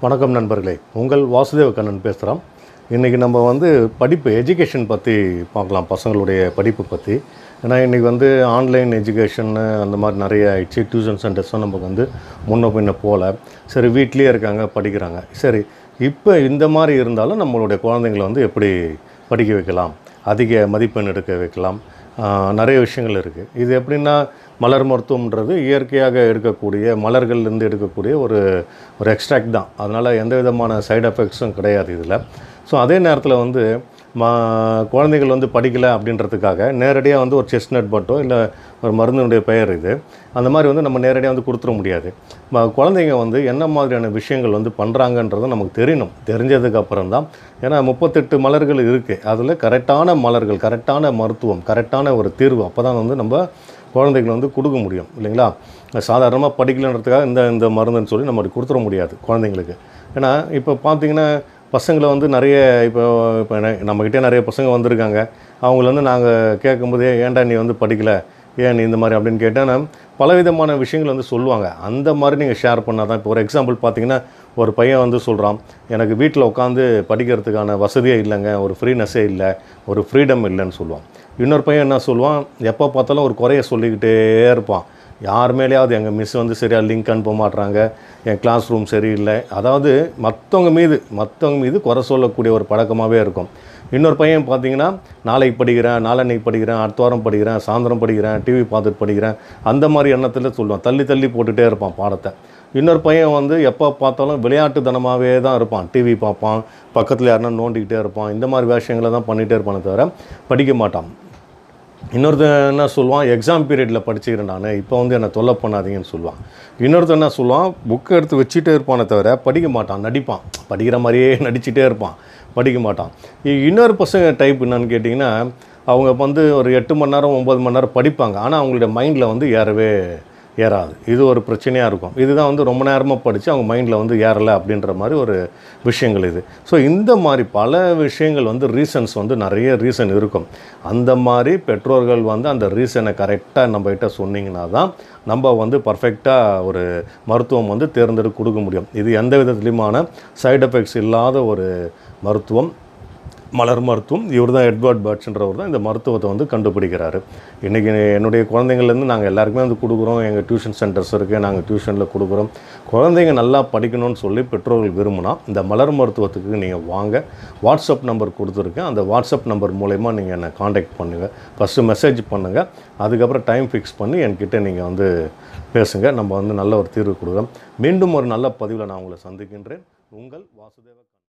வணக்கம் நண்பர்களே உங்கள் வாசுதேவ கண்ணன் பேசுகிறோம் இன்றைக்கி நம்ம வந்து படிப்பு எஜுகேஷன் பற்றி பார்க்கலாம் பசங்களுடைய படிப்பு பற்றி ஏன்னா இன்றைக்கி வந்து ஆன்லைன் எஜுகேஷன் அந்த மாதிரி நிறைய ஆயிடுச்சு டியூஷன் சென்டர்ஸும் நமக்கு வந்து முன்ன பின்ன போகல சரி வீட்லேயே இருக்காங்க படிக்கிறாங்க சரி இப்போ இந்த மாதிரி இருந்தாலும் நம்மளுடைய குழந்தைங்களை வந்து எப்படி படிக்க வைக்கலாம் அதிக மதிப்பெண் எடுக்க வைக்கலாம் ஆஹ் நிறைய விஷயங்கள் இருக்குது இது எப்படின்னா மலர் மருத்துவம்ன்றது இயற்கையாக எடுக்கக்கூடிய மலர்கள்லேருந்து எடுக்கக்கூடிய ஒரு ஒரு எக்ஸ்ட்ராக்ட் தான் அதனால் எந்த விதமான சைடு எஃபெக்ட்ஸும் கிடையாது இதில் ஸோ அதே நேரத்தில் வந்து மா குழந்தைகள் வந்து படிக்கலை அப்படின்றதுக்காக நேரடியாக வந்து ஒரு செஸ்னட் பட்டோ இல்லை ஒரு மருந்தினுடைய பெயர் இது அந்த மாதிரி வந்து நம்ம நேரடியாக வந்து கொடுத்துட முடியாது ம- குழந்தைங்க வந்து என்ன மாதிரியான விஷயங்கள் வந்து பண்ணுறாங்கன்றது நமக்கு தெரியணும் தெரிஞ்சதுக்கு அப்புறம் தான் ஏன்னா முப்பத்தெட்டு மலர்கள் இருக்குது அதில் கரெக்டான மலர்கள் கரெக்டான மருத்துவம் கரெக்டான ஒரு தீர்வு அப்போ தான் வந்து நம்ம குழந்தைகளை வந்து கொடுக்க முடியும் இல்லைங்களா சாதாரணமாக படிக்கலன்றதுக்காக இந்த இந்த மருந்துன்னு சொல்லி நம்ம அப்படி கொடுத்துட முடியாது குழந்தைங்களுக்கு ஏன்னா இப்போ பார்த்தீங்கன்னா பசங்களை வந்து நிறைய இப்போ இப்போ நம்மக்கிட்டே நிறைய பசங்க வந்திருக்காங்க அவங்கள வந்து நாங்கள் கேட்கும்போதே ஏன்டா நீ வந்து படிக்கலை ஏன் நீ இந்த மாதிரி அப்படின்னு கேட்டேன்னா பலவிதமான விஷயங்கள் வந்து சொல்லுவாங்க அந்த மாதிரி நீங்கள் ஷேர் பண்ணால் தான் இப்போ ஒரு எக்ஸாம்பிள் பார்த்தீங்கன்னா ஒரு பையன் வந்து சொல்கிறான் எனக்கு வீட்டில் உட்காந்து படிக்கிறதுக்கான வசதியே இல்லைங்க ஒரு ஃப்ரீனஸ்ஸே இல்லை ஒரு ஃப்ரீடம் இல்லைன்னு சொல்லுவான் இன்னொரு பையன் என்ன சொல்லுவான் எப்போ பார்த்தாலும் ஒரு குறைய சொல்லிக்கிட்டே இருப்பான் யார் மேலேயாவது எங்கள் மிஸ் வந்து சரியாக லிங்க் அனுப்ப மாட்றாங்க என் கிளாஸ் ரூம் சரியில்லை அதாவது மற்றவங்க மீது மற்றவங்க மீது குறை சொல்லக்கூடிய ஒரு பழக்கமாகவே இருக்கும் இன்னொரு பையன் பார்த்தீங்கன்னா நாளைக்கு படிக்கிறேன் நாளன்னைக்கு படிக்கிறேன் அடுத்த வாரம் படிக்கிறேன் சாயந்தரம் படிக்கிறேன் டிவி பார்த்துட்டு படிக்கிறேன் அந்த மாதிரி எண்ணத்தில் சொல்லுவான் தள்ளி தள்ளி போட்டுகிட்டே இருப்பான் பாடத்தை இன்னொரு பையன் வந்து எப்போ பார்த்தாலும் விளையாட்டுத்தனமாகவே தான் இருப்பான் டிவி பார்ப்பான் பக்கத்தில் யாருன்னா நோண்டிக்கிட்டே இருப்பான் இந்த மாதிரி விஷயங்களை தான் பண்ணிகிட்டே இருப்பானே தவிர படிக்க மாட்டான் இன்னொருத்தன் என்ன சொல்லுவான் எக்ஸாம் பீரியடில் படிச்சுக்கிறேன் நான் இப்போ வந்து என்னை தொல்லை பண்ணாதீங்கன்னு சொல்லுவான் இன்னொருத்தன் என்ன சொல்லுவான் புக்கை எடுத்து வச்சுட்டே இருப்பானே தவிர படிக்க மாட்டான் நடிப்பான் படிக்கிற மாதிரியே நடிச்சிட்டே இருப்பான் படிக்க மாட்டான் இ- இன்னொரு பசங்க டைப் என்னன்னு கேட்டிங்கன்னா அவங்க வந்து ஒரு எட்டு மணி நேரம் ஒம்பது மணி நேரம் படிப்பாங்க ஆனால் அவங்களுடைய மைண்டில் வந்து ஏறவே ஏறாது இது ஒரு பிரச்சனையாக இருக்கும் இதுதான் வந்து ரொம்ப நேரமாக படித்து அவங்க மைண்டில் வந்து ஏறலை அப்படின்ற மாதிரி ஒரு விஷயங்கள் இது ஸோ இந்த மாதிரி பல விஷயங்கள் வந்து ரீசன்ஸ் வந்து நிறைய ரீசன் இருக்கும் அந்த மாதிரி பெற்றோர்கள் வந்து அந்த ரீசனை கரெக்டாக நம்மகிட்ட சொன்னீங்கன்னா தான் நம்ம வந்து பர்ஃபெக்டாக ஒரு மருத்துவம் வந்து தேர்ந்தெடுத்து கொடுக்க முடியும் இது எந்த விதத்துலையுமான சைடு எஃபெக்ட்ஸ் இல்லாத ஒரு மருத்துவம் மலர் மருத்துவம் இவர் தான் எட்வர்ட் பர்ட்ஸ்ன்றவர் தான் இந்த மருத்துவத்தை வந்து கண்டுபிடிக்கிறாரு இன்றைக்கி என்னுடைய குழந்தைங்கள்லேருந்து நாங்கள் எல்லாருக்குமே வந்து கொடுக்குறோம் எங்கள் டியூஷன் சென்டர்ஸ் இருக்குது நாங்கள் டியூஷனில் கொடுக்குறோம் குழந்தைங்க நல்லா படிக்கணும்னு சொல்லி பெற்றோர்கள் விரும்பினா இந்த மலர் மருத்துவத்துக்கு நீங்கள் வாங்க வாட்ஸ்அப் நம்பர் கொடுத்துருக்கேன் அந்த வாட்ஸ்அப் நம்பர் மூலயமா நீங்கள் என்னை காண்டாக்ட் பண்ணுங்கள் ஃபஸ்ட்டு மெசேஜ் பண்ணுங்கள் அதுக்கப்புறம் டைம் ஃபிக்ஸ் பண்ணி என்கிட்ட நீங்கள் வந்து பேசுங்க நம்ம வந்து நல்ல ஒரு தீர்வு கொடுக்குறோம் மீண்டும் ஒரு நல்ல பதிவில் நான் உங்களை சந்திக்கின்றேன் உங்கள் வாசுதேவ